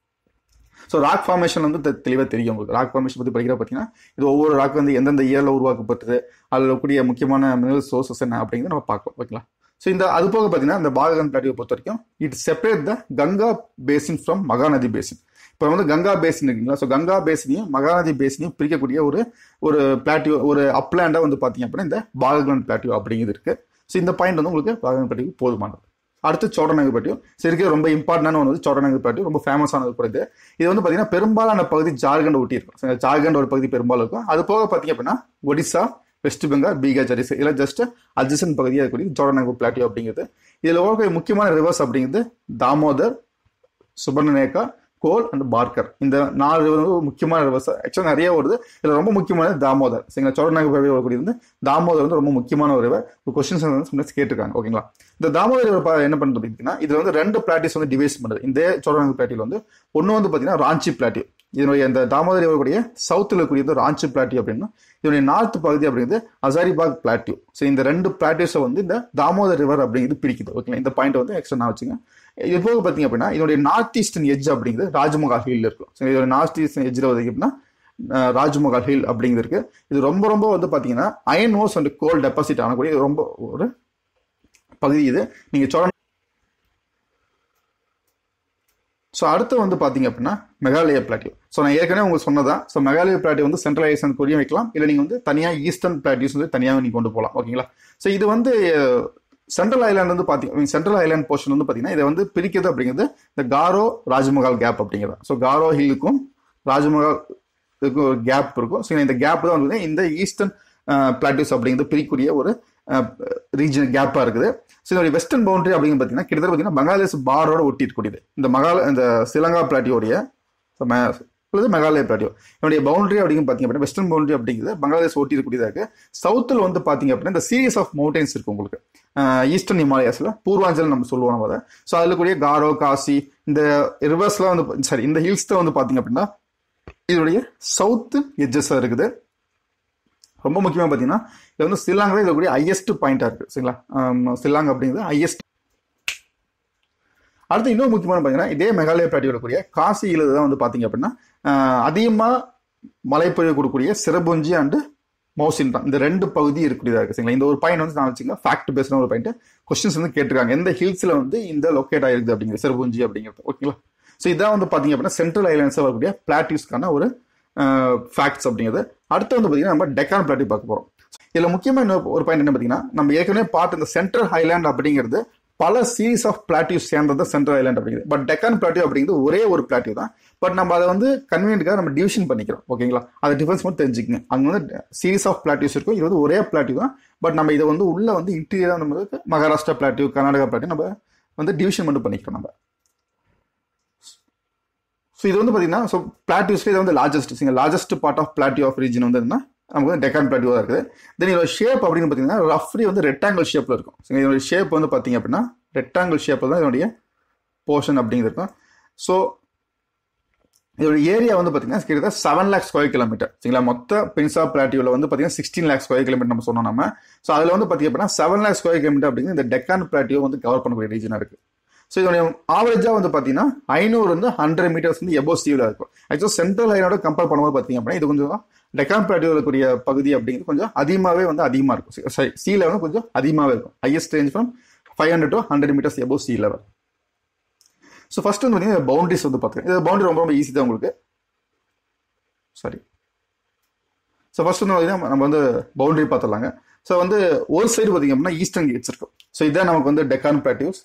ஸோ ராக் ஃபார்மேஷன் வந்து தெளிவாக தெரியும் உங்களுக்கு ராக் ஃபார்மேஷன் பற்றி படிக்கிற பார்த்தீங்கன்னா இது ஒவ்வொரு ராக் வந்து எந்தெந்த இயரில் உருவாக்கப்பட்டது அதில் கூடிய முக்கியமான மினரல் சோர்சஸ் என்ன அப்படிங்கிறத நம்ம பார்க்கலாம் ஓகேங்களா ஸோ இந்த அது போக பார்த்தீங்கன்னா இந்த பாககன் பிளாட்டியை பொறுத்த வரைக்கும் it separate the Ganga basin from Mahanadi basin இப்போ வந்து கங்கா பேசின் இருக்குங்களா ஸோ கங்கா பேசினையும் மகாநதி பேசினையும் பிரிக்கக்கூடிய ஒரு ஒரு பிளாட்டியோ ஒரு அப்லாண்டாக வந்து பார்த்தீங்க அப்படின்னா இந்த பாககன் பிளாட்டியோ அப்படிங்கிறது இருக்குது ஸோ இந்த பாயிண்ட் வந்து உங்களுக்கு பாககன் பிளாட்டியோ போதுமானது அடுத்து சோடநகர் பாட்டியும் சரி ரொம்ப இம்பார்ட்டன்டான ஒன்று வந்து சோடநகர் பாட்டியும் ரொம்ப ஃபேமஸானது கூட இது இது வந்து பார்த்தீங்கன்னா பெரும்பாலான பகுதி ஜார்க்கண்ட் ஒட்டி இருக்கும் ஜார்க்கண்ட் ஒரு பகுதி பெரும்பாலும் இருக்கும் அது போக பார்த்தீங்க அப்படின்னா ஒடிசா வெஸ்ட் பெங்கால் பீகார் சரிசு இதில் ஜஸ்ட் அட்ஜசன் பகுதியாக இருக்கக்கூடிய ஜோடநகர் பிளாட்டியோ அப்படிங்கிறது இதில் ஓகே முக்கியமான ரிவர்ஸ் அப்படிங்கிறது தாமோதர் சுபர்ணநேகா கோல் அண்ட் பார்க்கர் இந்த நாலு ரிவர் வந்து முக்கியமான ரிவர்ஸ் ஆக்சுவலாக நிறைய வருது இதில் ரொம்ப முக்கியமானது தாமோதர் சரிங்களா சோழநகர் பகுதியில் வரக்கூடிய வந்து தாமோதர் வந்து ரொம்ப முக்கியமான ஒரு ரிவர் ஒரு கொஸ்டின்ஸ் வந்து சொன்னது கேட்டிருக்காங்க ஓகேங்களா இந்த தாமோதர் ரிவர் என்ன பண்ணுறது அப்படின்னா இதில் வந்து ரெண்டு பிளாட்டிஸ் வந்து டிவைஸ் பண்ணுறது இந்த சோழநகர் பிளாட்டியில் வந்து ஒன்று வந்து பார்த்தீங்கன்னா ராஞ்சி பிளாட்டி இதனுடைய இந்த தாமோதர் ரிவருடைய சவுத்தில் இருக்கக்கூடிய ராஞ்சி பிளாட்டி அப்படின்னா இதனுடைய நார்த் பகுதி அப்படிங்கிறது அசாரிபாக் பிளாட்டியூ ஸோ இந்த ரெண்டு பிளாட்டியூஸை வந்து இந்த தாமோதர் ரிவர் அப்படிங்கிறது பிரிக்குது ஓகேங்களா இந்த பாயிண்ட் வந்து எக்ஸ்ட்ரா நான் வச்சுங்க இது போக பார்த்தீங்க அப்படின்னா இதனுடைய நார்த் ஈஸ்டர்ன் எஜ் அப்படிங்கிறது ராஜ்மஹால் ஹில் இருக்கும் ஸோ இதோட நார்த் ஈஸ்டர்ன் எஜ்ஜில் வந்து அப்படின்னா ராஜ்மஹால் ஹில் அப்படிங்கிறது இருக்கு இது ரொம்ப ரொம்ப வந்து பார்த்தீங்கன்னா iron ores and coal deposit ஆனக்கூடிய ரொம்ப ஒரு பகுதி இது நீங்கள் சோழ ஸோ அடுத்து வந்து பார்த்தீங்க அப்படின்னா மெகாலய பிளாட்டியூ ஸோ நான் ஏற்கனவே உங்களுக்கு சொன்னதான் ஸோ மெகாலய பிளாட்டியூ வந்து சென்ட்ரல் ஐசன் குறியும் வைக்கலாம் இல்லை நீங்கள் வந்து தனியாக ஈஸ்டர்ன் பிளாட்டியூஸ் வந்து தனியாக நீங்கள் கொண்டு போகலாம் ஓகேங்களா ஸோ இது வந்து சென்ட்ரல் ஐலாண்ட் வந்து பார்த்தீங்க சென்ட்ரல் ஐலாண்ட் போர்ஷன் வந்து பார்த்தீங்கன்னா இதை வந்து பிரிக்கிறது அப்படிங்கிறது இந்த காரோ ராஜ்மஹால் கேப் அப்படிங்கிறது ஸோ காரோ ஹில்லுக்கும் ராஜ்மஹால் இதுக்கும் ஒரு கேப் இருக்கும் ஸோ இந்த கேப் தான் வந்து இந்த ஈஸ்டர்ன் பிளாட்டியூஸ் அப்படிங்கிறது பிரிக்கக்கூடிய ஒரு ரீஜன் கேப்பாக இருக்குது ஸோ இதோடைய வெஸ்டர்ன் பவுண்டரி அப்படிங்கிறது பார்த்தீங்கன்னா கிட்டத்தட்ட பார்த்தீங்கன்னா பங்களாதேஷ் பார்டரோட ஒட்டி இருக்கக்கூடியது இந்த மகால இந்த ஸ்ரீலங்கா பிளாட்டியோடைய அல்லது மெகாலய பிளாட்டியோ என்னுடைய பவுண்டரி அப்படிங்க பார்த்தீங்க அப்படின்னா வெஸ்டர்ன் பவுண்டரி அப்படிங்கிறது பங்களாதேஷ் ஒட்டி இருக்கக்கூடியதாக இருக்கு சவுத்தில் வந்து பார்த்தீங்க அப்படின்னா இந்த சீரீஸ் ஆஃப் மவுண்டைன்ஸ் இருக்கு உங்களுக்கு ஈஸ்டர்ன் ஹிமாலயாஸில் பூர்வாஞ்சல் நம்ம சொல்லுவோம் நம்ம அதை ஸோ அதில் கூடிய காரோ காசி இந்த ரிவர்ஸ்லாம் வந்து சாரி இந்த ஹில்ஸ் தான் வந்து பார்த்தீங்க அப்படின்னா இதோடைய சவுத்து எட்ஜஸாக இருக்குது ரொம்ப முக்கியமாக பார்த்தீங்கன்னா இது வந்து ஸ்ரீலங்கா இதோடைய ஹையஸ்ட் பாயிண்டாக இருக்குது சரிங்களா ஸ்ரீலங்கா அப்படிங்கிறது ஹையஸ்ட் அடுத்து இன்னொரு முக்கியமான பார்த்தீங்கன்னா இதே மெகாலய பிளாட்டியோட கூடிய காசியில் தான் வந்து பார்த்தீங்க அப்படின்னா அதிகமாக மழை பொழிவு கொடுக்கக்கூடிய சிறபுஞ்சி அண்டு மௌசின் தான் இந்த ரெண்டு பகுதி இருக்கக்கூடியதாக இருக்குது சரிங்களா இந்த ஒரு பாயிண்ட் வந்து நான் வச்சுங்க ஃபேக்ட் பேஸ்ன ஒரு பாயிண்ட் கொஸ்டின்ஸ் வந்து கேட்டிருக்காங்க எந்த ஹில்ஸில் வந்து இந்த லொக்கேட் ஆகிருக்குது அப்படிங்கிறது சிறபுஞ்சி அப்படிங்கிறது ஓகேங்களா ஸோ இதான் வந்து பார்த்தீங்க அப்படின்னா சென்ட்ரல் ஐலாண்ட்ஸாக வரக்கூடிய பிளாட்டியூஸ்க்கான ஒரு ஃபேக்ட்ஸ் அப்படிங்கிறது அடுத்து வந்து பார்த்தீங்கன்னா நம்ம டெக்கான் பிளாட்டி பார்க்க போகிறோம் இதில் முக்கியமாக இன்னொரு ஒரு பாயிண்ட் என்ன பார்த்தீங்கன்னா நம்ம ஏற்கனவே பார்த்து இந்த சென்ட்ரல் ஹைலாண்ட் அப்படிங்கிறது பல சீரீஸ் ஆஃப் பிளாட்டியூ சேர்ந்தது சென்ட்ரல் ஐலாண்ட் அப்படிங்கிறது பட் டெக்கான் பிளாட்டியூ அப்படிங்கிறது ஒரே ஒரு பிளாட்டியூ தான் பட் நம்ம அதை வந்து கன்வீனியன்ட்காக நம்ம டிவிஷன் பண்ணிக்கிறோம் ஓகேங்களா அது டிஃபரன்ஸ் மட்டும் தெரிஞ்சுக்கங்க அங்கே வந்து சீரீஸ் ஆஃப் பிளாட்டியூஸ் இருக்கும் இது வந்து ஒரே பிளாட்டியூ தான் பட் நம்ம இதை வந்து உள்ள வந்து இன்டீரியராக நம்ம மகாராஷ்டிரா பிளாட்டியூ கர்நாடகா பிளாட்டியூ நம்ம வந்து டிவிஷன் மட்டும் பண்ணிக்கிறோம் நம்ம ஸோ இது வந்து பார்த்தீங்கன்னா ஸோ பிளாட்டியூஸ்ல இது வந்து லார்ஜஸ்ட் சிங்க largest part of plateau of region வந்து என்ன நமக்கு வந்து டெக்கான் பிளாட்டியூவாக இருக்குது தென் இதோட ஷேப் அப்படின்னு பார்த்தீங்கன்னா ரஃப்லி வந்து ரெக்டாங்கிள் ஷேப்பில் இருக்கும் ஸோ இதோட ஷேப் வந்து பார்த்தீங்க அப்படின்னா ரெக்டாங்கிள் ஷேப்பில் தான் இதனுடைய போர்ஷன் அப்படிங்கிறது இருக்கும் ஸோ இதோட ஏரியா வந்து பார்த்தீங்கன்னா கிட்டத்தட்ட செவன் லேக் ஸ்கொயர் கிலோமீட்டர் சரிங்களா மொத்த பென்சா பிளாட்டியூவில் வந்து பார்த்தீங்கன்னா சிக்ஸ்டீன் லேக் ஸ்கொயர் கிலோமீட்டர் நம்ம சொன்னோம் நம்ம ஸோ அதில் வந்து பார்த்தீங்க அப்படின்னா செவன் லேக் ஸ்கொயர் கிலோமீட்டர் அப்படிங்கிற இந்த டெக்கான் பிளாட்டியோ வந்து கவர் பண்ணக்கூடிய ரீஜனாக இருக்கு ஸோ இதோடைய ஆவரேஜாக வந்து பார்த்தீங்கன்னா ஐநூறு வந்து ஹண்ட்ரட் மீட்டர்ஸ் வந்து எபோ சீவில் இருக்கும் ஆக்சுவலாக சென்ட்ரல் லைனோட கம்பேர் பண்ணும்போது பார்த்தீங்க அப்படின்னா இது கொஞ்சம் டெக்கான் பிளாட்டியோவில் இருக்கக்கூடிய பகுதி அப்படிங்கிறது கொஞ்சம் அதிகமாகவே வந்து அதிகமாக இருக்கும் சரி சி லெவல் கொஞ்சம் அதிகமாகவே இருக்கும் highest range from five hundred to hundred metres above sea level so first வந்து பார்த்தீங்கன்னா பவுண்டரிஸ் வந்து பார்த்துக்கோங்க இது பவுண்டரி ரொம்ப ரொம்ப ஈஸி தான் உங்களுக்கு சாரி ஸோ ஃபர்ஸ்ட் வந்து பார்த்தீங்கன்னா நம்ம வந்து பவுண்டரி பார்த்துடலாங்க ஸோ வந்து ஒரு சைடு பார்த்தீங்க அப்படின்னா ஈஸ்டர்ன் கேட்ஸ் இருக்கும் ஸோ இதான் நமக்கு வந்து டெக்கான் பிளாட்டியூஸ்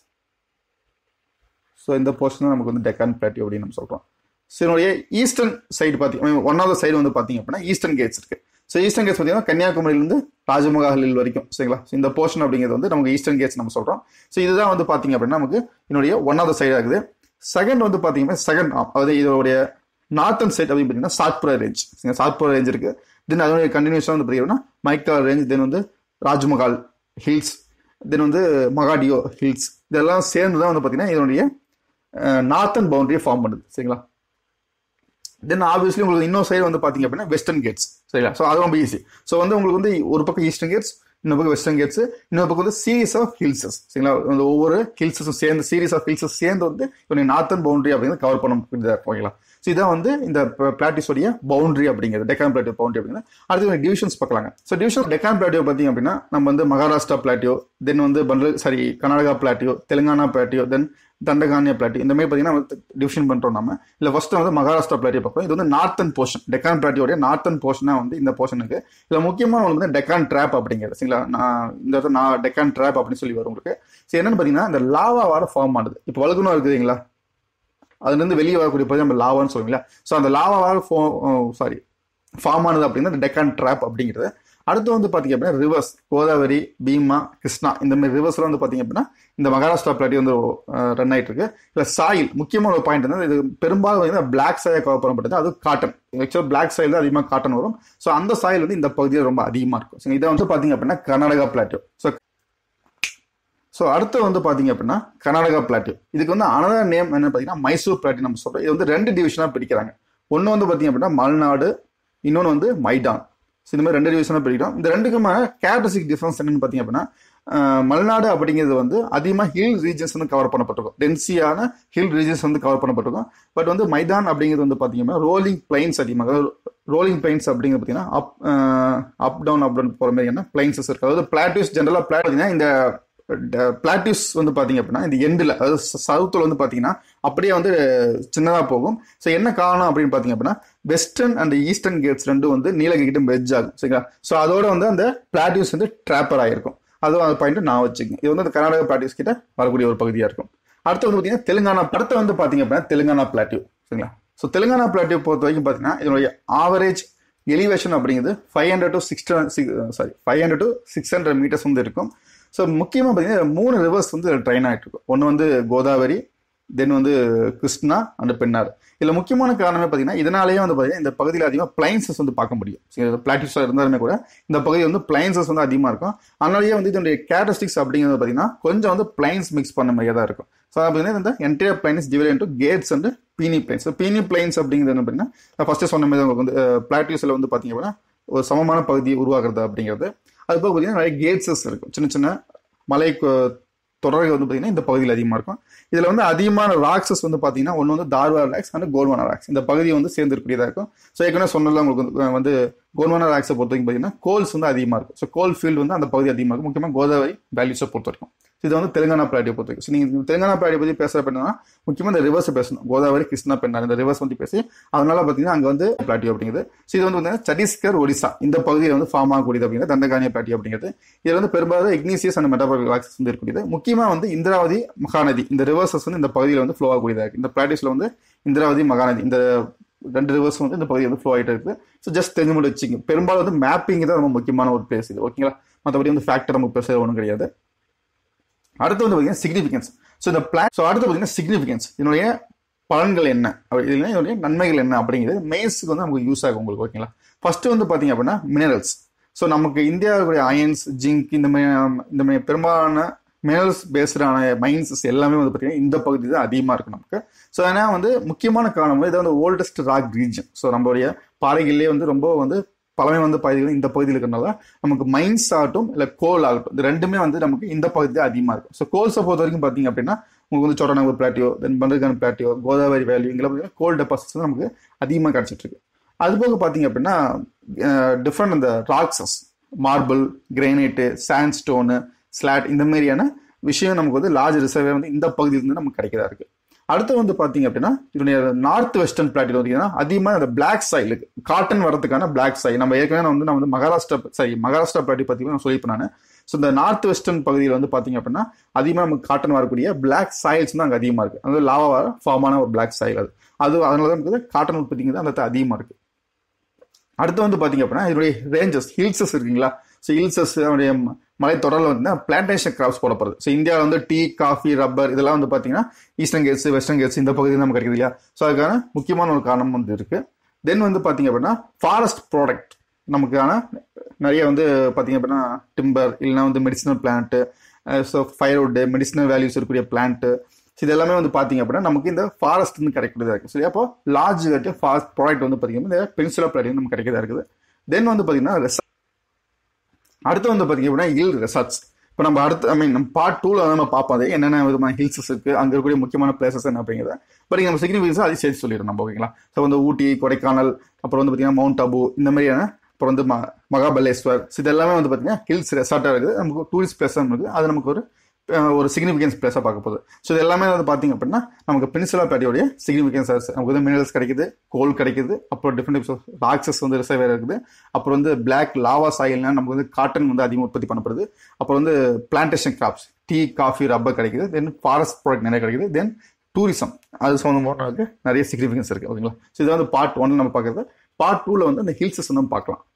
ஸோ இந்த போர்ஷன் தான் நமக்கு வந்து டெக்கான் பிளாட்டியூ அப்படின்னு நம்ம சொல்கிறோம் ஸோ என்னுடைய ஈஸ்டர்ன் சைடு பார்த்தீங்க ஒன் ஆஃப் த சைடு வந்து பார்த்தீங்க அப்படின்னா ஈஸ்டர்ன் கேட்ஸ் இருக்கு ஸோ ஈஸ்டர்ன் கேட்ஸ் பார்த்தீங்கன்னா கன்னியாகுமரியிலேருந்து ராஜமகாலில் வரைக்கும் சரிங்களா ஸோ இந்த போர்ஷன் அப்படிங்கிறது வந்து நமக்கு ஈஸ்டர்ன் கேட்ஸ் நம்ம சொல்கிறோம் ஸோ இதுதான் வந்து பார்த்தீங்க அப்படின்னா நமக்கு என்னுடைய ஒன் ஆஃப் த சைடாக இருக்குது செகண்ட் வந்து பார்த்தீங்கன்னா செகண்ட் அதாவது இதோடைய நார்த்தன் சைட் அப்படின்னு பார்த்தீங்கன்னா சாத்புரா ரேஞ்ச் சாத்புரா ரேஞ்ச் இருக்கு தென் அதனுடைய கண்டினியூஸாக வந்து பார்த்தீங்கன்னா மைக்கா ரேஞ்ச் தென் வந்து ராஜ்மஹால் ஹில்ஸ் தென் வந்து மகாடியோ ஹில்ஸ் இதெல்லாம் சேர்ந்து தான் வந்து பார்த்தீங்கன்னா இதனுடைய நார்த்தன் பவுண்டரியை ஃபார்ம் பண்ணுது சரிங்களா தென் ஆப்வியஸ்லி உங்களுக்கு இன்னொரு சைடு வந்து பார்த்தீங்க அப்படின்னா வெஸ்டர்ன் கேட்ஸ் சரிங்களா ஸோ அது ரொம்ப ஈஸி ஸோ வந்து உங்களுக்கு வந்து ஒரு பக்கம் ஈஸ்டர்ன் கேட்ஸ் இன்னொரு பக்கம் வெஸ்டர்ன் கேட்ஸ் இன்னொரு பக்கம் வந்து சீரீஸ் ஆஃப் ஹில்ஸஸ் சரிங்களா அந்த ஒவ்வொரு ஹில்ஸஸும் சேர்ந்து சீரீஸ் ஆஃப் ஹில்ஸஸ் சேர்ந்து வந்து இவனுடைய நார்த்தன் பவுண்டரி அப்படிங்கிறது கவர் பண்ண முடியுதா இருக்கும் ஓகேங்களா ஸோ இதான் வந்து இந்த பிளாட்டிஸோடைய பவுண்டரி அப்படிங்கிறது டெக்கான் பிளாட்டியோ பவுண்டரி அப்படிங்கிறது அடுத்து டிவிஷன்ஸ் பார்க்கலாங்க ஸோ டிவிஷன் டெக்கான் பிளாட்டியோ பார்த்தீங்க அப்படின்னா நம்ம வந்து மகாராஷ்டிரா பிளாட்டியோ தென் வந்து பண்டல் sorry Karnataka plateau Telangana plateau then Dandakaranya plateau இந்த மாதிரி பார்த்தீங்கன்னா டிவிஷன் பண்ணுறோம் நம்ம இல்லை ஃபர்ஸ்ட் வந்து மகாராஷ்டிரா பிளாட்டியை பார்ப்போம் இது வந்து நார்த்தன் போர்ஷன் டெக்கான் பிளாட்டியோடைய நார்த்தன் போர்ஷனாக வந்து இந்த போர்ஷனுக்கு இதில் முக்கியமான ஒன்று வந்து டெக்கான் ட்ராப் அப்படிங்கிறது சரிங்களா நான் இந்த இடத்துல நான் டெக்கான் ட்ராப் அப்படின்னு சொல்லி வரும் உங்களுக்கு சரி என்னன்னு பார்த்தீங்கன்னா இந்த லாவாவால் ஃபார்ம் ஆனது இப்போ வழுகுணும் இருக்குதுங்களா அதுலேருந்து வெளியே வரக்கூடிய பகுதி நம்ம லாவான்னு சொல்லுவீங்களா ஸோ அந்த லாவாவால் ஃபோ சாரி ஃபார்ம் ஆனது அப்படின்னா இந்த டெக்கான் ட்ராப் அப்படிங்கிறது அடுத்து வந்து பார்த்தீங்க அப்படின்னா ரிவர்ஸ் கோதாவரி பீமா கிருஷ்ணா இந்த மாதிரி ரிவர்ஸ்லாம் வந்து பார்த்தீங்க அப்படின்னா இந்த மகாராஷ்டிரா பிளாட்டி வந்து ரன் ஆயிட்டு இருக்கு இல்லை சாயில் முக்கியமான ஒரு பாயிண்ட் வந்து இது பெரும்பாலும் வந்து பிளாக் சாயை கவர் பண்ணப்பட்டது அது காட்டன் ஆக்சுவலாக பிளாக் சாயில் தான் அதிகமாக காட்டன் வரும் ஸோ அந்த சாயில் வந்து இந்த பகுதியில் ரொம்ப அதிகமாக இருக்கும் ஸோ இதை வந்து பார்த்தீங்க அப்படின்னா கர்நாடகா பிளாட்டியோ ஸோ ஸோ அடுத்து வந்து பார்த்தீங்க அப்படின்னா கர்நாடகா பிளாட்டியோ இதுக்கு வந்து அனதர் நேம் என்ன பார்த்தீங்கன்னா மைசூர் பிளாட்டி நம்ம சொல்கிறோம் இது வந்து ரெண்டு டிவிஷனாக பிரிக்கிறாங்க ஒன்று வந்து பார்த்தீங்க அப்படின்னா மல்நாடு இன்னொன்று வந்து மைடான் ஸோ இந்த மாதிரி ரெண்டு டிவிஷனாக பிரிக்கிறோம் இந்த ரெண்டுக்குமான கேரக்டரிஸ்டிக் டிஃபரன்ஸ் என்னன்னு பார்த்தீங்க அப்படின்னா மல்நாடு அப்படிங்கிறது வந்து அதிகமாக ஹில் ரீஜன்ஸ் வந்து கவர் பண்ணப்பட்டிருக்கும் டென்சியான ஹில் ரீஜன்ஸ் வந்து கவர் பண்ணப்பட்டிருக்கும் பட் வந்து மைதான் அப்படிங்கிறது வந்து பார்த்தீங்கன்னா ரோலிங் பிளைன்ஸ் அதிகமாக ரோலிங் பிளைன்ஸ் அப்படிங்கிறது பார்த்தீங்கன்னா அப் அப் டவுன் அப் டவுன் போகிற மாதிரி என்ன பிளைன்ஸஸ் இருக்குது அதாவது பிளாட்டியூஸ் ஜென்ரலாக பிளாட் பார்த்தீங்கன்னா இந்த பிளாட்டியூஸ் வந்து பார்த்தீங்க அப்படின்னா இந்த எண்டில் அதாவது சவுத்தில் வந்து பார்த்தீங்கன்னா அப்படியே வந்து சின்னதாக போகும் ஸோ என்ன காரணம் அப்படின்னு பார்த்தீங்க அப்படின்னா வெஸ்டர்ன் அண்ட் ஈஸ்டர்ன் கேட்ஸ் ரெண்டும் வந்து நீலகிட்ட மெர்ஜ் ஆகும் சரிங்களா ஸோ அதோட வந்து அந்த பிளாட்டியூஸ் வந்து ட்ராப்பர் ஆகிருக்கும் அதுவும் அந்த பாயிண்ட் நான் வச்சுக்கேன் இது வந்து அந்த கர்நாடகா பிளாட்டியூஸ் கிட்ட வரக்கூடிய ஒரு பகுதியாக இருக்கும் அடுத்து வந்து பார்த்தீங்கன்னா தெலுங்கானா அடுத்து வந்து பார்த்தீங்க அப்படின்னா தெலுங்கானா பிளாட்டியூ சரிங்களா ஸோ தெலுங்கானா பிளாட்டியூ பொறுத்த வரைக்கும் பார்த்தீங்கன்னா இதனுடைய ஆவரேஜ் எலிவேஷன் அப்படிங்கிறது five hundred to six sorry five hundred to six hundred metres வந்து இருக்கும் ஸோ முக்கியமாக பார்த்தீங்கன்னா மூணு ரிவர்ஸ் வந்து ட்ரெயின் ஆகிட்டு இருக்கும் ஒன்று வந்து கோதாவரி தென் வந்து கிருஷ்ணா அண்ட் பெண்ணார் இதில் முக்கியமான காரணமே பார்த்தீங்கன்னா இதனாலேயே வந்து பார்த்தீங்கன்னா இந்த பகுதியில் அதிகமாக பிளைன்சஸ் வந்து பார்க்க முடியும் பிளாட்டிஸாக இருந்தாலுமே கூட இந்த பகுதி வந்து பிளைன்சஸ் வந்து அதிகமாக இருக்கும் அதனாலேயே வந்து இதனுடைய கேரக்டரிஸ்டிக்ஸ் அப்படிங்கிறது பார்த்தீங்கன்னா கொஞ்சம் வந்து பிளைன்ஸ் மிக்ஸ் பண்ண மாதிரியே தான் இருக்கும் ஸோ பார்த்தீங்கன்னா இந்த entire plains divide into ghats and பீனி பிளைன்ஸ் ஸோ பீனி பிளைன்ஸ் அப்படிங்கிறது என்ன பார்த்தீங்கன்னா ஃபஸ்ட்டு சொன்ன மாதிரி உங்களுக்கு வந்து பிளாட்டியூஸில் வந்து பார்த்தீங்க அப்படின்னா ஒரு சமமான பகுதி உருவாக்குறது அப்படிங்கிறது அது போக பார்த்தீங்கன்னா நிறைய கேட்ஸஸ் இருக்கும் சின்ன சின்ன மலை தொடர்கள் வந்து பார்த்தீங்கன்னா இந்த பகுதியில் அதிகமாக இருக்கும் இதில் வந்து அதிகமான ராக்ஸஸ் வந்து பார்த்தீங்கன்னா ஒன்று வந்து Dharwar rocks and Gondwana rocks இந்த பகுதியை வந்து சேர்ந்து இருக்கக்கூடியதாக இருக்கும் ஸோ ஏற்கனவே சொன்னதில் உங்களுக்கு வந்து கோல்வானா ராக்ஸை பொறுத்த வரைக்கும் பார்த்தீங்கன்னா கோல்ஸ் வந்து அதிகமாக இருக்கும் ஸோ கோல் ஃபீல்டு வந்து அந்த பகுதி அதிகமாக இருக்கும் முக்கியமாக கோதாவரி வேல்யூஸை பொறுத்த வரைக்கும் இது வந்து தெலுங்கானா பிளாட்டியை பொறுத்த வரைக்கும் ஸோ நீங்கள் தெலுங்கானா பிளாட்டியை பற்றி பேசுகிற அப்படின்னா முக்கியமாக இந்த ரிவர்ஸ் பேசணும் கோதாவரி கிருஷ்ணா பெண்ணார் இந்த ரிவர்ஸ் வந்து பேசி அதனால பார்த்தீங்கன்னா அங்கே வந்து பிளாட்டியோ அப்படிங்கிறது ஸோ இது வந்து பார்த்தீங்கன்னா சத்தீஸ்கர் ஒடிசா இந்த பகுதியில் வந்து ஃபார்ம் ஆகக்கூடியது அப்படிங்கிறது தண்டகானிய பிளாட்டியோ அப்படிங்கிறது இதில் வந்து பெரும்பாலும் இக்னீசியஸ் அண்ட் மெட்டாபாலிக் ராக்ஸஸ் வந்து இருக்கக்கூடியது முக்கியமாக வந்து இந்திராவதி மகாநதி இந்த ரிவர்சஸ் வந்து இந்த பகுதியில் வந்து ஃப்ளோ ஆகக்கூடியதாக இருக்குது இந்த பிளாட்டிஸில் வந்து இந்திராவதி மகாநதி இந்த ரெண்டு ரிவர்ஸ் வந்து இந்த பகுதி வந்து ஃப்ளோ ஆகிட்டு இருக்குது ஸோ ஜஸ்ட் தெரிஞ்சு மட்டும் வச்சுங்க பெரும்பாலும் வந்து மேப்பிங் தான் ரொம்ப முக்கியமான ஒரு பிளேஸ் இது ஓகேங்களா மற்றபடி வந்து ஃபேக்டர் நமக்கு பேச ஒன்றும் கிடையாது அடுத்து வந்து பார்த்தீங்கன்னா சிக்னிஃபிகன்ஸ் ஸோ இந்த பிளான் ஸோ அடுத்து பார்த்தீங்கன்னா சிக்னிஃபிகன்ஸ் இதனுடைய பலன்கள் என்ன இதுல இதனுடைய நன்மைகள் என்ன அப்படிங்கிறது மேஸ்க்கு வந்து நமக்கு யூஸ் ஆகும் உங்களுக்கு ஓகேங்களா ஃபர்ஸ்ட் வந்து பார்த்தீங்க அப்படின்னா மினரல்ஸ் ஸோ நமக்கு இந்தியாவுடைய அயன்ஸ் ஜிங்க் இந்த மாதிரி இந்த மாதிரி பெரும்பாலான மினரல்ஸ் பேஸ்டான மைன்ஸ் எல்லாமே வந்து பார்த்தீங்கன்னா இந்த பகுதி தான் அதிகமாக இருக்கு நமக்கு ஸோ ஏன்னா வந்து முக்கியமான காரணம் வந்து இது வந்து ஓல்டஸ்ட் ராக் ரீஜன் ஸோ நம்மளுடைய பாறைகள்லேயே வந்து ரொம்ப வந்து பழமை வந்து பகுதிகள் இந்த பகுதியில் இருக்கிறனால நமக்கு மைன்ஸ் ஆகட்டும் இல்லை கோல் ஆகட்டும் இது ரெண்டுமே வந்து நமக்கு இந்த பகுதி தான் அதிகமாக இருக்கும் ஸோ கோல்ஸை பொறுத்த வரைக்கும் பார்த்தீங்க அப்படின்னா உங்களுக்கு வந்து Chotanagpur plateau then Bundelkhand plateau Godavari valley இங்கே பார்த்தீங்கன்னா கோல் டெபாசிட்ஸ் வந்து நமக்கு அதிகமாக கிடச்சிட்டு இருக்கு அது போக பார்த்தீங்க அப்படின்னா டிஃப்ரெண்ட் அந்த ராக்ஸஸ் மார்பிள் கிரைனைட்டு சாண்ட்ஸ்டோனு ஸ்லாட் இந்த மாதிரியான விஷயம் நமக்கு வந்து லார்ஜ் ரிசர்வே வந்து இந்த பகுதியிலிருந்து நமக்கு கிடைக்கிறதா இருக்கு அடுத்து வந்து பார்த்தீங்க அப்படின்னா இதனுடைய நார்த் வெஸ்டர்ன் பிளாட்டில் பார்த்தீங்கன்னா அதிகமாக அந்த பிளாக் சைலுக்கு காட்டன் வரதுக்கான பிளாக் சை நம்ம ஏற்கனவே நான் வந்து நான் வந்து மகாராஷ்டிரா சாரி மகாராஷ்டிரா பிளாட்டி பற்றி நான் சொல்லியிருப்பேன் நான் ஸோ இந்த நார்த் வெஸ்டர்ன் பகுதியில் வந்து பார்த்தீங்க அப்படின்னா அதிகமாக நமக்கு காட்டன் வரக்கூடிய பிளாக் சாயில்ஸ் தான் அங்கே அதிகமாக இருக்குது அது லாவா ஃபார்மான ஒரு பிளாக் சாயில் அது அது அதனால தான் நமக்கு காட்டன் உற்பத்திங்கிறது அந்த இடத்துல அதிகமாக இருக்குது அடுத்து வந்து பார்த்தீங்க அப்படின்னா இதனுடைய ரேஞ்சஸ் ஹில்ஸஸ் இருக்குங்களா ஸோ ஹில்ஸஸ் அதனுடைய மலைத்தொடரில் வந்து பிளான்டேஷன் கிராப்ஸ் போடப்படுது ஸோ இந்தியாவில் வந்து டீ காஃபி ரப்பர் இதெல்லாம் வந்து பார்த்தீங்கன்னா ஈஸ்டர்ன் கேட்ஸ் வெஸ்டர்ன் கேட்ஸ் இந்த பகுதியில் நமக்கு கிடைக்குது இல்லையா ஸோ அதுக்கான முக்கியமான ஒரு காரணம் வந்து இருக்கு தென் வந்து பார்த்தீங்க அப்படின்னா ஃபாரஸ்ட் ப்ராடக்ட் நமக்கான நிறைய வந்து பார்த்தீங்க அப்படின்னா டிம்பர் இல்லைன்னா வந்து medicinal plant so firewood medicinal values இருக்கக்கூடிய பிளான்ட்டு ஸோ இது எல்லாமே வந்து பார்த்தீங்க அப்படின்னா நமக்கு இந்த ஃபாரஸ்ட் வந்து கிடைக்கிறதா இருக்குது சரி அப்போ லார்ஜ் கட்டு ஃபாரஸ்ட் ப்ராடக்ட் வந்து பார்த்தீங்கன்னா இந்த பென்சிலா பிளாட் நமக்கு கிடைக்கிறதா இருக்குது தென் வந்து பார்த்தீங்கன்னா ரெசார்ட் அடுத்து வந்து பார்த்தீங்க அப்படின்னா ஹில் ரெசார்ட்ஸ் இப்போ நம்ம அடுத்து ஐ மீன் நம்ம பார்ட் டூவில் நம்ம பார்ப்போம் அது என்னென்ன விதமான ஹில்ஸஸ் இருக்கு அங்கே இருக்கக்கூடிய முக்கியமான பிளேசஸ் என்ன அப்படிங்கிறத பட் நம்ம சிக்னிஃபிகன்ஸ் அதை சேர்த்து சொல்லிடுறோம் நம்ம ஓகேங்களா ஸோ வந்து ஊட்டி கொடைக்கானல் அப்புறம் வந்து பார்த்தீங்கன்னா மவுண்ட் அபு இந்த மாதிரியான அப்புறம் வந்து ம மகாபலேஸ்வர் ஸோ இது எல்லாமே வந்து பார்த்தீங்கன்னா ஹில்ஸ் ரெசார்ட்டாக இருக்குது நமக்கு டூரிஸ்ட் பிளேஸ் இருக்குது அது நமக்கு ஒரு ஒரு சிக்னிஃபிகன்ஸ் பிளேஸாக பார்க்க போகுது ஸோ இது எல்லாமே வந்து பார்த்தீங்க அப்படின்னா நமக்கு பெனிசுலா பேட்டியோடைய சிக்னிஃபிகன்ஸ் நமக்கு வந்து மினரல்ஸ் கிடைக்குது கோல் கிடைக்குது அப்புறம் டிஃப்ரெண்ட் டைப்ஸ் ஆஃப் ராக்ஸஸ் வந்து ரிசர்வ் இருக்குது அப்புறம் வந்து பிளாக் லாவா சாயில்னா நமக்கு வந்து காட்டன் வந்து அதிகமாக உற்பத்தி பண்ணப்படுது அப்புறம் வந்து plantation crops tea coffee rubber கிடைக்குது தென் ஃபாரஸ்ட் ப்ராடக்ட் நிறைய கிடைக்குது தென் டூரிசம் அது சம்மந்தமாக நிறைய சிக்னிஃபிகன்ஸ் இருக்குது ஓகேங்களா ஸோ இது வந்து பார்ட் ஒன் நம்ம பார்க்குறது பார்ட் டூவில் வந்து அந்த ஹில்ஸஸ் நம்ம பார்க்கலாம்